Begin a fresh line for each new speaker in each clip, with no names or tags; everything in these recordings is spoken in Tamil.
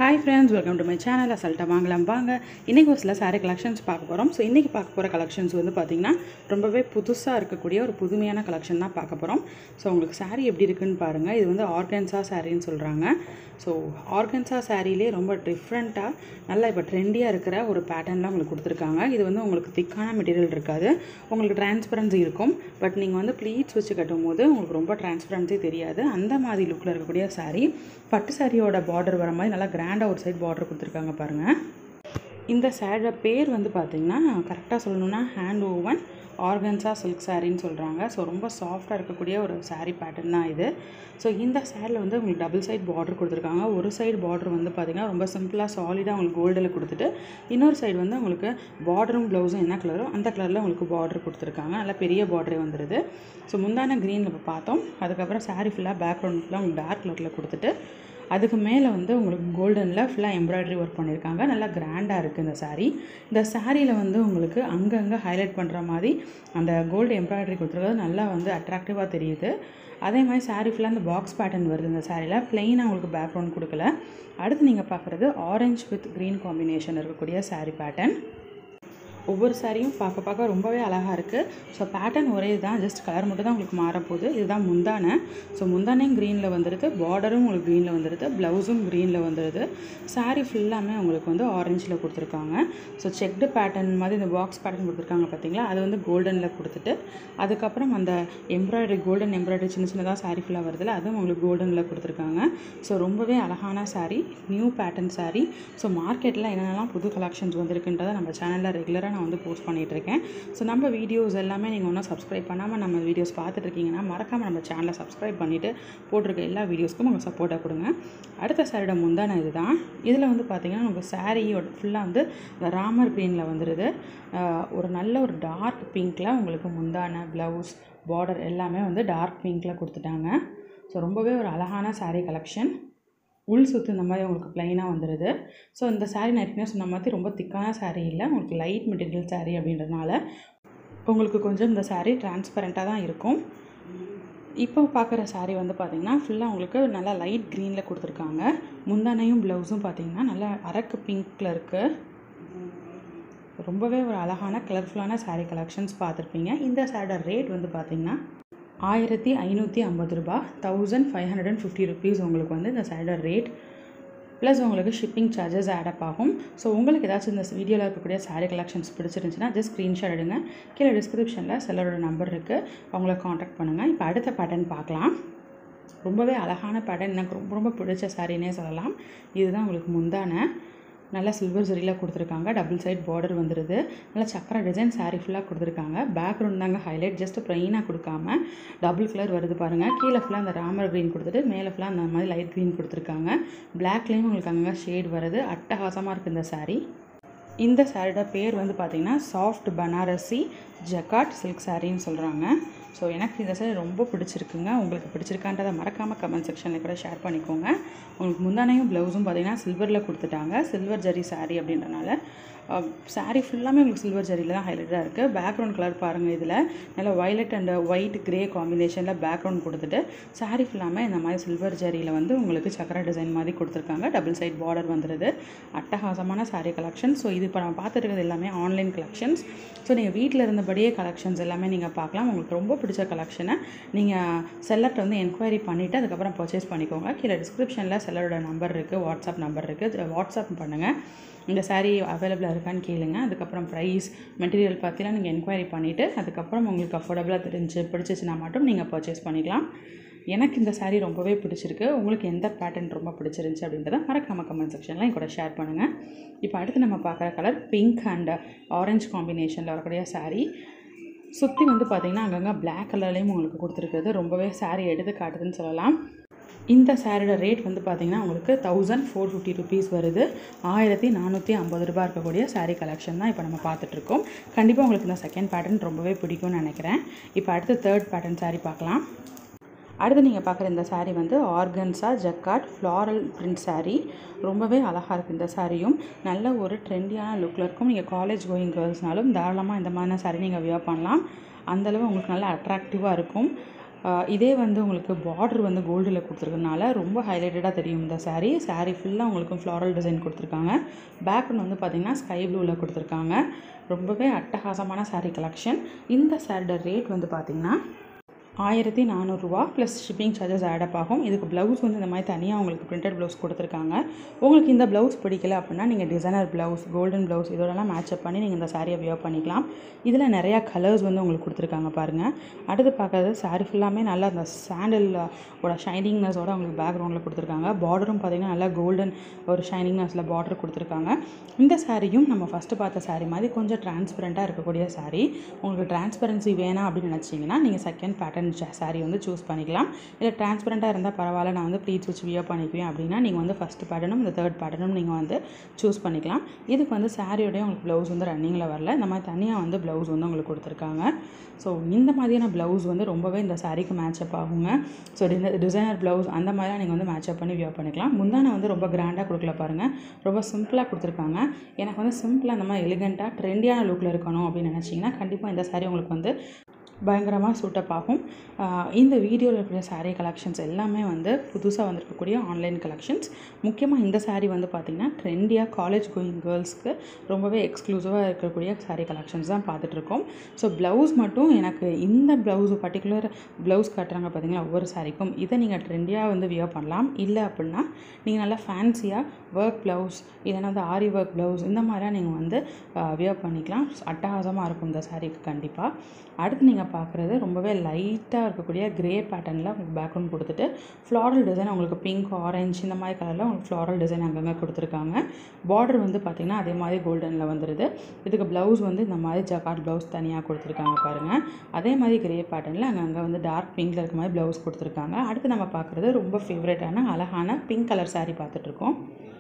hi friends welcome to my channel அசல்ட்டா வாங்கலாம் வாங்க இன்றைக்கி ஒரு சில சாரீ கலெக்ஷன்ஸ் பார்க்க போகிறோம் ஸோ இன்றைக்கி பார்க்க போகிற கலெக்ஷன்ஸ் வந்து பார்த்திங்கன்னா ரொம்பவே புதுசாக இருக்கக்கூடிய ஒரு புதுமையான கலெக்ஷன் தான் பார்க்க போகிறோம் ஸோ உங்களுக்கு saree எப்படி இருக்குன்னு பாருங்கள் இது வந்து ஆர்கன்ஸா சாரின்னு சொல்கிறாங்க ஸோ ஆர்கன்ஸா சாரிலே ரொம்ப டிஃப்ரெண்ட்டாக நல்லா இப்போ ட்ரெண்டியாக இருக்கிற ஒரு பேட்டர்னில் உங்களுக்கு கொடுத்துருக்காங்க இது வந்து உங்களுக்கு திக்கான மெட்டீரியல் இருக்காது உங்களுக்கு டிரான்ஸ்பரன்சி இருக்கும் பட் நீங்கள் வந்து ப்ளீட்ஸ் வச்சு கட்டும் போது உங்களுக்கு ரொம்ப டிரான்ஸ்பரன்சி தெரியாது அந்த மாதிரி லுக்கில் இருக்கக்கூடிய saree பட்டு சாரியோட பார்டர் வர மாதிரி நல்லா கிராண்டாக ஒரு சைட் பார்டர் கொடுத்துருக்காங்க பாருங்கள் இந்த சேரோட பேர் வந்து பார்த்திங்கன்னா கரெக்டாக சொல்லணும்னா ஹேண்ட் ஓவன் ஆர்கன்ஸா சில்க் சாரின்னு சொல்கிறாங்க ஸோ ரொம்ப சாஃப்டாக இருக்கக்கூடிய ஒரு saree பேட்டர்ன் தான் இது ஸோ இந்த சேரில் வந்து உங்களுக்கு டபுள் சைட் பார்டர் கொடுத்துருக்காங்க ஒரு சைடு பார்டர் வந்து பார்த்திங்கன்னா ரொம்ப சிம்பிளாக சாலிடாக உங்களுக்கு கோல்டில் கொடுத்துட்டு இன்னொரு சைடு வந்து உங்களுக்கு பார்டரும் ப்ளவுஸும் என்ன கலரோ அந்த கலரில் உங்களுக்கு பார்டர் கொடுத்துருக்காங்க நல்லா பெரிய பார்டரே வந்துடுது ஸோ முந்தான க்ரீனில் இப்போ பார்த்தோம் அதுக்கப்புறம் saree ஃபுல்லாக பேக்ரவுண்ட் ஃபுல்லாக உங்களுக்கு டார்க் கலரில் கொடுத்துட்டு அதுக்கு மேலே வந்து உங்களுக்கு கோல்டனில் ஃபுல்லாக எம்ப்ராய்டரி ஒர்க் பண்ணியிருக்காங்க நல்லா கிராண்டாக இருக்குது இந்த saree இந்த சாரியில் வந்து உங்களுக்கு அங்கங்கே ஹைலைட் பண்ணுற மாதிரி அந்த கோல்டு எம்ப்ராய்டரி கொடுத்துருக்கிறது நல்லா வந்து அட்ராக்டிவாக தெரியுது அதே மாதிரி saree ஃபுல்லாக அந்த பாக்ஸ் பேட்டர்ன் வருது இந்த சாரியில் ப்ளெயினாக உங்களுக்கு பேக்ரவுண்ட் கொடுக்கல அடுத்து நீங்கள் பார்க்குறது ஆரஞ்சு வித் க்ரீன் காம்பினேஷன் இருக்கக்கூடிய saree பேட்டர்ன் ஒவ்வொரு சாரியும் பார்க்க பார்க்க ரொம்பவே அழகாக இருக்குது ஸோ பேட்டர்ன் ஒரே தான் ஜஸ்ட் கலர் மட்டும் தான் உங்களுக்கு மாறப்போகுது இதுதான் முந்தானை ஸோ முந்தானையும் க்ரீனில் வந்துடுது பார்டரும் உங்களுக்கு க்ரீனில் வந்துடுது ப்ளவுஸும் க்ரீனில் வந்துடுது saree ஃபுல்லாமே உங்களுக்கு வந்து ஆரஞ்சில் கொடுத்துருக்காங்க ஸோ செக்டு பேட்டர்ன் மாதிரி இந்த பாக்ஸ் பேட்டர்ன் கொடுத்துருக்காங்க பார்த்தீங்களா அது வந்து கோல்டனில் கொடுத்துட்டு அதுக்கப்புறம் அந்த எம்ப்ராய்டரி கோல்டன் எம்ப்ராய்டரி சின்ன சின்னதாக saree ஃபுல்லாக வருதுல்ல அதுவும் உங்களுக்கு கோல்டனில் கொடுத்துருக்காங்க ஸோ ரொம்பவே அழகான saree new pattern saree so மார்க்கெட்டில் என்னென்னலாம் புது கலெக்ஷன்ஸ் வந்திருக்குன்றதை நம்ம சேனலில் ரெகுலராக நான் வந்து போஸ்ட் பண்ணிகிட்ருக்கேன் ஸோ நம்ம வீடியோஸ் எல்லாமே நீங்கள் ஒன்றும் சப்ஸ்கிரைப் பண்ணாமல் நம்ம வீடியோஸ் பார்த்துட்ருக்கீங்கன்னா மறக்காமல் நம்ம சேனலை சப்ஸ்கிரைப் பண்ணிவிட்டு போட்டிருக்க எல்லா வீடியோஸ்க்கும் உங்கள் சப்போர்ட்டாக கொடுங்க அடுத்த சாரியோட முந்தான இதுதான் இதில் வந்து பார்த்திங்கன்னா உங்களுக்கு சாரியோட ஃபுல்லாக வந்து இந்த ராமர் க்ரீனில் வந்துடுது ஆஹ் ஒரு நல்ல ஒரு டார்க் பிங்க்கில் உங்களுக்கு முந்தான ப்ளவுஸ் பார்டர் எல்லாமே வந்து டார்க் பிங்க்கில் கொடுத்துட்டாங்க ஸோ ரொம்பவே ஒரு அழகான saree கலெக்ஷன் உள் சுத்து இந்த மாதிரி உங்களுக்கு ப்ளைனாக வந்துடுது ஸோ இந்த saree நான் ஏற்கனவே சொன்ன மாதிரி ரொம்ப திக்கான saree இல்லை உங்களுக்கு லைட் மெட்டீரியல் saree அப்படின்றதுனால உங்களுக்கு கொஞ்சம் இந்த saree டிரான்ஸ்பரண்ட்டாக தான் இருக்கும் இப்போ பார்க்குற saree வந்து பார்த்திங்கன்னா ஃபுல்லாக உங்களுக்கு நல்லா லைட் க்ரீனில் கொடுத்துருக்காங்க முந்தானையும் ப்ளவுஸும் பார்த்திங்கன்னா நல்லா அரக்கு பிங்க்கில் இருக்குது ரொம்பவே ஒரு அழகான கலர்ஃபுல்லான saree கலெக்ஷன்ஸ் பார்த்துருப்பீங்க இந்த சாரியோட ரேட் வந்து பார்த்திங்கன்னா ஆயிரத்தி ஐநூற்றி ஐம்பது ரூபா thousand five hundred and fifty rupees உங்களுக்கு வந்து இந்த சாரியோட ரேட் ப்ளஸ் உங்களுக்கு ஷிப்பிங் சார்ஜஸ் ஆடப் ஆகும் ஸோ உங்களுக்கு ஏதாச்சும் இந்த வீடியோவில் இருக்கக்கூடிய saree கலெக்ஷன்ஸ் பிடிச்சிருந்துச்சுன்னா ஜஸ்ட் ஸ்க்ரீன்ஷாட் எடுங்க கீழே டிஸ்கிரிப்ஷனில் செல்லரோட நம்பர் இருக்குது அவங்கள காண்டாக்ட் பண்ணுங்கள் இப்போ அடுத்த பேட்டர்ன் பார்க்கலாம் ரொம்பவே அழகான பேட்டர்ன் எனக்கு ரொம்ப ரொம்ப பிடிச்ச சாரின்னே சொல்லலாம் இதுதான் உங்களுக்கு முந்தான நல்லா சில்வர் ஜரியில் கொடுத்துருக்காங்க டபுள் சைட் பார்டர் வந்துடுது நல்லா சக்கரை டிசைன் saree ஃபுல்லாக கொடுத்துருக்காங்க பேக்ரவுண்ட் தாங்க ஹைலைட் ஜஸ்ட் ப்ளைனாக கொடுக்காம டபுள் கலர் வருது பாருங்கள் கீழே ஃபுல்லாக அந்த ராமர் க்ரீன் கொடுத்துட்டு மேலே ஃபுல்லாக அந்த மாதிரி லைட் க்ரீன் கொடுத்துருக்காங்க பிளாக்லேயும் உங்களுக்கு அங்கங்கே ஷேட் வருது அட்டகாசமாக இருக்குது இந்த saree இந்த சாரியோட பேர் வந்து பார்த்திங்கன்னா சாஃப்ட் பனாரசி ஜக்காட் சில்க் சாரின்னு சொல்கிறாங்க ஸோ எனக்கு இந்த சாரி ரொம்ப பிடிச்சிருக்குங்க உங்களுக்கு பிடிச்சிருக்கான்றதை மறக்காமல் கமெண்ட் செக்ஷனில் கூட ஷேர் பண்ணிக்கோங்க உங்களுக்கு முந்தானையும் ப்ளவுஸும் பார்த்திங்கன்னா சில்வரில் கொடுத்துட்டாங்க சில்வர் ஜரி saree அப்படின்றனால saree ஃபுல்லாமே உங்களுக்கு சில்வர் ஜரியில் தான் ஹைலைட்டாக இருக்குது பேக்ரவுண்ட் கலர் பாருங்கள் இதில் நல்லா வயலட் அண்ட் ஒயிட் கிரே காம்பினேஷனில் பேக்ரவுண்ட் கொடுத்துட்டு saree ஃபுல்லாமே இந்த மாதிரி சில்வர் ஜரியில் வந்து உங்களுக்கு சக்கரை டிசைன் மாதிரி கொடுத்துருக்காங்க டபுள் சைட் பார்டர் வந்துடுது அட்டகாசமான saree கலெக்ஷன் ஸோ இது இப்போ நம்ம பார்த்துட்டு இருக்கிறது எல்லாமே ஆன்லைன் கலெக்ஷன்ஸ் ஸோ நீங்கள் வீட்டில் இருந்தபடியே கலெக்ஷன்ஸ் எல்லாமே நீங்கள் பார்க்கலாம் உங்களுக்கு ரொம்ப பிடிச்ச கலெக்ஷனை நீங்கள் செல்லர்கிட்ட வந்து என்கொயரி பண்ணிவிட்டு அதுக்கப்புறம் பர்ச்சேஸ் பண்ணிக்கோங்க கீழே டிஸ்கிரிப்ஷனில் செல்லரோட நம்பர் இருக்குது வாட்ஸ்அப் நம்பர் இருக்குது வாட்ஸ்அப் பண்ணுங்கள் இந்த saree அவைலபிளாக இருக்கான்னு கேளுங்க அதுக்கப்புறம் ப்ரைஸ் மெட்டீரியல் பற்றிலாம் நீங்கள் என்கொயரி பண்ணிவிட்டு அதுக்கப்புறம் உங்களுக்கு அஃபோர்டபுளாக தெரிஞ்சு பிடிச்சிச்சுன்னா மட்டும் நீங்கள் பர்ச்சேஸ் பண்ணிக்கலாம் எனக்கு இந்த saree ரொம்பவே பிடிச்சிருக்கு உங்களுக்கு எந்த பேட்டர்ன் ரொம்ப பிடிச்சிருந்துச்சு அப்படின்றத மறக்காம கமெண்ட் செக்ஷனில் என் கூட ஷேர் பண்ணுங்கள் இப்போ அடுத்து நம்ம பார்க்குற கலர் பிங்க் அண்ட் ஆரஞ்சு காம்பினேஷனில் வரக்கூடிய saree சுற்றி வந்து பார்த்திங்கன்னா அங்கங்கே Black கலர்லேயும் உங்களுக்கு கொடுத்துருக்குறது ரொம்பவே saree எடுத்து காட்டுதுன்னு சொல்லலாம் இந்த சாரியோட ரேட் வந்து பார்த்திங்கன்னா உங்களுக்கு தௌசண்ட் ஃபோர் ஃபிஃப்டி ருபீஸ் வருது ஆயிரத்தி நானூற்றி ஐம்பது ரூபாய் இருக்கக்கூடிய saree கலெக்ஷன் தான் இப்போ நம்ம பார்த்துட்ருக்கோம் கண்டிப்பாக உங்களுக்கு இந்த செகண்ட் பேட்டர்ன் ரொம்பவே பிடிக்கும்னு நினைக்கிறேன் இப்போ அடுத்து தேர்ட் பேட்டர்ன் saree பார்க்கலாம் அடுத்து நீங்கள் பார்க்குற இந்த saree வந்து organza jacquard floral print saree ரொம்பவே அழகாக இருக்குது இந்த சாரியும் நல்ல ஒரு ட்ரெண்டியான லுக்கில் இருக்கும் நீங்கள் காலேஜ் கோயிங் கேர்ள்ஸ்னாலும் தாராளமாக இந்த மாதிரியான saree நீங்கள் வியர் பண்ணலாம் அந்தளவு உங்களுக்கு நல்லா அட்ராக்டிவாக இருக்கும் ஆஹ் இதே வந்து உங்களுக்கு பார்டர் வந்து கோல்டில் கொடுத்துருக்கனால ரொம்ப ஹைலைட்டடாக தெரியும் இந்த saree saree ஃபுல்லாக உங்களுக்கு ஃப்ளாரல் டிசைன் கொடுத்துருக்காங்க பேக்ரவுண்ட் வந்து பார்த்திங்கன்னா ஸ்கை ப்ளூவில் கொடுத்துருக்காங்க ரொம்பவே அட்டகாசமான saree கலெக்ஷன் இந்த சாரியோட ரேட் வந்து பார்த்திங்கன்னா ஆயிரத்தி நானூறுரூவா ப்ளஸ் ஷிப்பிங் சார்ஜஸ் ஆடப் ஆகும் இதுக்கு ப்ளவுஸ் வந்து இந்த மாதிரி தனியாக உங்களுக்கு பிரிண்டட் ப்ளவுஸ் கொடுத்துருக்காங்க உங்களுக்கு இந்த ப்ளவுஸ் பிடிக்கல அப்படின்னா நீங்கள் டிசைனர் ப்ளவுஸ் கோல்டன் ப்ளவுஸ் இதோடலாம் மேட்சப் பண்ணி நீங்கள் இந்த சாரியை வியர் பண்ணிக்கலாம் இதில் நிறையா கலர்ஸ் வந்து உங்களுக்கு கொடுத்துருக்காங்க பாருங்கள் அடுத்து பார்க்கறது சாரி ஃபுல்லாமே நல்லா அந்த சாண்டல் ஓட ஷைனிங்னஸோட உங்களுக்கு பேக்ரவுண்டில் கொடுத்துருக்காங்க பார்டரும் பார்த்தீங்கன்னா நல்லா கோல்டன் ஒரு ஷைனிங்னஸில் பார்டர் கொடுத்துருக்காங்க இந்த சாரியும் நம்ம ஃபஸ்ட்டு பார்த்த சாரி மாதிரி கொஞ்சம் டிரான்ஸ்பரண்ட்டாக இருக்கக்கூடிய சாரி உங்களுக்கு டிரான்ஸ்பரன்சி வேணாம் அப்படின்னு நினச்சிங்கன்னா நீங்கள் செகண்ட் பேட்டர்ன் சாரி வந்து சூஸ் பண்ணிக்கலாம் இல்லை டிரான்ஸ்பரண்ட்டாக இருந்தால் பரவாயில்ல நான் வந்து ப்ளீட்ஸ் வச்சு வியர் பண்ணிக்குவேன் அப்படின்னா நீங்கள் வந்து ஃபஸ்ட் பேட்டர்னும் இந்த தேர்ட் பேட்டர்னும் நீங்கள் வந்து சூஸ் பண்ணிக்கலாம் இதுக்கு வந்து சாரியோடய உங்களுக்கு ப்ளவுஸ் வந்து ரன்னிங்கில் வரல இந்த மாதிரி தனியாக வந்து ப்ளவுஸ் வந்து உங்களுக்கு கொடுத்துருக்காங்க ஸோ இந்த மாதிரியான ப்ளவுஸ் வந்து ரொம்பவே இந்த சாரிக்கு மேட்சப் ஆகுங்க ஸோ டிசைனர் ப்ளவுஸ் அந்த மாதிரிலாம் நீங்கள் வந்து மேட்சப் பண்ணி வியர் பண்ணிக்கலாம் முந்தானை வந்து ரொம்ப கிராண்டாக கொடுக்கல பாருங்கள் ரொம்ப சிம்பிளாக கொடுத்துருக்காங்க எனக்கு வந்து சிம்பிளாக அந்த மாதிரி எலிகண்ட்டாக ட்ரெண்டியான லுக்கில் இருக்கணும் அப்படின்னு நினச்சிங்கன்னா கண்டிப்பாக இந்த சாரி உங்களுக்கு வந்து பயங்கரமாக சூட்டப் ஆகும் ஆஹ் இந்த வீடியோவில் இருக்கிற saree கலெக்ஷன்ஸ் எல்லாமே வந்து புதுசாக வந்திருக்கக்கூடிய ஆன்லைன் கலெக்ஷன்ஸ் முக்கியமாக இந்த saree வந்து பார்த்திங்கன்னா ட்ரெண்டியாக காலேஜ் கோயிங் கேர்ள்ஸ்க்கு ரொம்பவே எக்ஸ்க்ளூசிவாக இருக்கக்கூடிய saree கலெக்ஷன்ஸ் தான் பார்த்துட்ருக்கோம் ஸோ ப்ளவுஸ் மட்டும் எனக்கு இந்த ப்ளவுஸ் பர்டிகுலர் ப்ளவுஸ் காட்டுறாங்க பார்த்தீங்களா ஒவ்வொரு சாரிக்கும் இதை நீங்கள் ட்ரெண்டியாக வந்து வியர் பண்ணலாம் இல்லை அப்படின்னா நீங்கள் நல்லா ஃபேன்சியாக ஒர்க் ப்ளவுஸ் இல்லைன்னா வந்து ஆரி ஒர்க் ப்ளவுஸ் இந்த மாதிரிலாம் நீங்கள் வந்து வியர் பண்ணிக்கலாம் அட்டகாசமாக இருக்கும் இந்த சாரீக்கு கண்டிப்பாக அடுத்து நீங்கள் பார்க்குறது ரொம்பவே லைட்டாக இருக்கக்கூடிய கிரே பேட்டர்னில் உங்களுக்கு பேக்ரவுண்ட் கொடுத்துட்டு ஃப்ளாரல் டிசைன் உங்களுக்கு பிங்க் ஆரஞ்சு இந்த மாதிரி கலரில் உங்களுக்கு ஃப்ளாரல் டிசைன் அங்கங்கே கொடுத்துருக்காங்க பார்டர் வந்து பார்த்திங்கன்னா அதே மாதிரி கோல்டனில் வந்துடுது இதுக்கு ப்ளவுஸ் வந்து இந்த மாதிரி ஜக்கார்ட் ப்ளவுஸ் தனியாக கொடுத்துருக்காங்க பாருங்கள் அதே மாதிரி கிரே பேட்டர்னில் அங்கங்கே வந்து டார்க் பிங்க்கில் இருக்க மாதிரி ப்ளவுஸ் கொடுத்துருக்காங்க அடுத்து நம்ம பார்க்குறது ரொம்ப ஃபேவரட்டான அழகான பிங்க் கலர் saree பார்த்துட்ருக்கோம்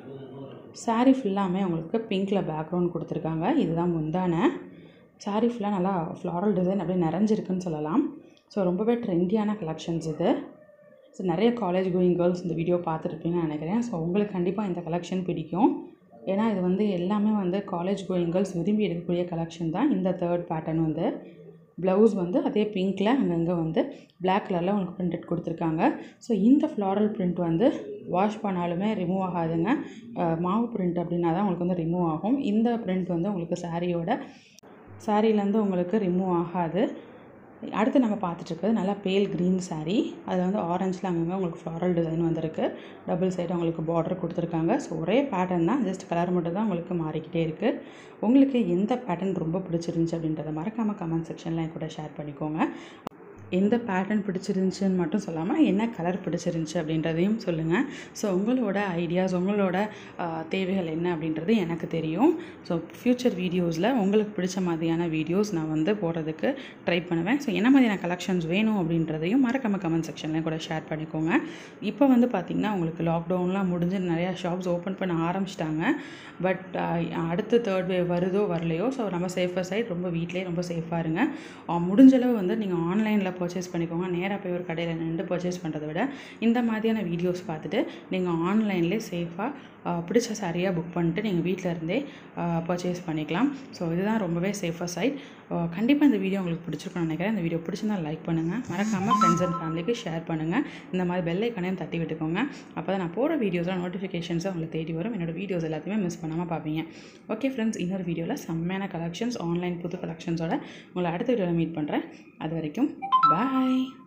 saree ஃபுல்லாமே உங்களுக்கு பிங்க்கில் பேக்ரவுண்ட் கொடுத்துருக்காங்க இதுதான் முந்தான saree ஃபுல்லாக நல்லா ஃப்ளாரல் டிசைன் அப்படியே நிறைஞ்சிருக்குன்னு சொல்லலாம் ஸோ ரொம்பவே ட்ரெண்டியான கலெக்ஷன்ஸ் இது ஸோ நிறைய காலேஜ் கோயிங் கேர்ள்ஸ் இந்த வீடியோ பார்த்துருப்பீங்கன்னு நினைக்கிறேன் ஸோ உங்களுக்கு கண்டிப்பாக இந்த கலெக்ஷன் பிடிக்கும் ஏன்னா இது வந்து எல்லாமே வந்து காலேஜ் கோயிங் கேர்ள்ஸ் விரும்பி எடுக்கக்கூடிய கலெக்ஷன் தான் இந்த தேர்ட் பேட்டர்ன் வந்து ப்ளவுஸ் வந்து அதே பிங்க்கில் அங்கங்கே வந்து Black கலரில் உங்களுக்கு பிரிண்டட் கொடுத்துருக்காங்க ஸோ இந்த ஃப்ளாரல் பிரிண்ட் வந்து வாஷ் பண்ணாலுமே ரிமூவ் ஆகாதுங்க அஹ் மாவு பிரிண்ட் அப்படின்னா தான் உங்களுக்கு வந்து ரிமூவ் ஆகும் இந்த பிரிண்ட் வந்து உங்களுக்கு சாரியோட சாரீலேருந்து உங்களுக்கு ரிமூவ் ஆகாது அடுத்து நம்ம பார்த்துட்டு இருக்கிறது நல்லா பேல் க்ரீன் saree அதில் வந்து ஆரஞ்சில் அங்கங்கே உங்களுக்கு ஃப்ளாரல் டிசைன் வந்திருக்கு டபுள் சைடு உங்களுக்கு பார்டர் கொடுத்துருக்காங்க ஸோ ஒரே பேட்டர்ன் தான் ஜஸ்ட் கலர் மட்டும் தான் உங்களுக்கு மாறிக்கிட்டே இருக்குது உங்களுக்கு எந்த பேட்டர்ன் ரொம்ப பிடிச்சிருந்துச்சி அப்படின்றத மறக்காமல் கமெண்ட் செக்ஷனில் என் கூட ஷேர் பண்ணிக்கோங்க எந்த பேட்டர்ன் பிடிச்சிருந்துச்சின்னு மட்டும் சொல்லாமல் என்ன கலர் பிடிச்சிருந்துச்சி அப்படின்றதையும் சொல்லுங்கள் ஸோ உங்களோட ஐடியாஸ் உங்களோட ஆஹ், தேவைகள் என்ன அப்படின்றது எனக்கு தெரியும் ஸோ ஃப்யூச்சர் வீடியோஸில் உங்களுக்கு பிடிச்ச மாதிரியான வீடியோஸ் நான் வந்து போடுறதுக்கு ட்ரை பண்ணுவேன் ஸோ என்ன மாதிரியான கலெக்ஷன்ஸ் வேணும் அப்படின்றதையும் மறக்காம கமெண்ட் செக்ஷனில் கூட ஷேர் பண்ணிக்கோங்க இப்போ வந்து பார்த்திங்கன்னா உங்களுக்கு லாக்டவுன்லாம் முடிஞ்சு நிறையா ஷாப்ஸ் ஓப்பன் பண்ண ஆரம்பிச்சிட்டாங்க பட் அடுத்து தேர்ட் வேவ் வருதோ வரலையோ ஸோ நம்ம சேஃபர் சைட் ரொம்ப வீட்டிலே ரொம்ப சேஃபாக இருங்க ஆஹ், முடிஞ்ச அளவு வந்து நீங்கள் ஆன்லைனில் பர்ச்சேஸ் பண்ணிக்கோங்க நேராக போய் ஒரு கடையில் நின்று பர்ச்சேஸ் பண்ணுறதை விட இந்த மாதிரியான வீடியோஸ் பார்த்துட்டு நீங்கள் ஆன்லைன்லேயே சேஃபாக பிடிச்ச சாரியாக புக் பண்ணிட்டு நீங்கள் வீட்டில் இருந்தே பர்ச்சேஸ் பண்ணிக்கலாம் ஸோ இதுதான் ரொம்பவே சேஃபர் சைட் கண்டிப்பாக இந்த வீடியோ உங்களுக்கு பிடிச்சிருக்கும்னு நினைக்கிறேன் இந்த வீடியோ பிடிச்சிருந்தா லைக் பண்ணுங்கள் மறக்காமல் ஃப்ரெண்ட்ஸ் அண்ட் ஃபேமிலிக்கு ஷேர் பண்ணுங்கள் இந்த மாதிரி பெல் ஐக்கனையும் தட்டி விட்டுக்கோங்க அப்போ தான் நான் போகிற வீடியோஸில் நோட்டிஃபிகேஷன்ஸ் உங்களுக்கு தேடி வரும் என்னோட வீடியோஸ் எல்லாத்தையுமே மிஸ் பண்ணாமல் பார்ப்பீங்க ஓகே ஃப்ரெண்ட்ஸ் இன்னொரு வீடியோவில் செம்மையான கலெக்ஷன்ஸ் ஆன்லைன் புது கலெக்ஷன்ஸோட உங்களை அடுத்த வீடியோவில் மீட் பண்ணுறேன் அது வரைக்கும் பாய்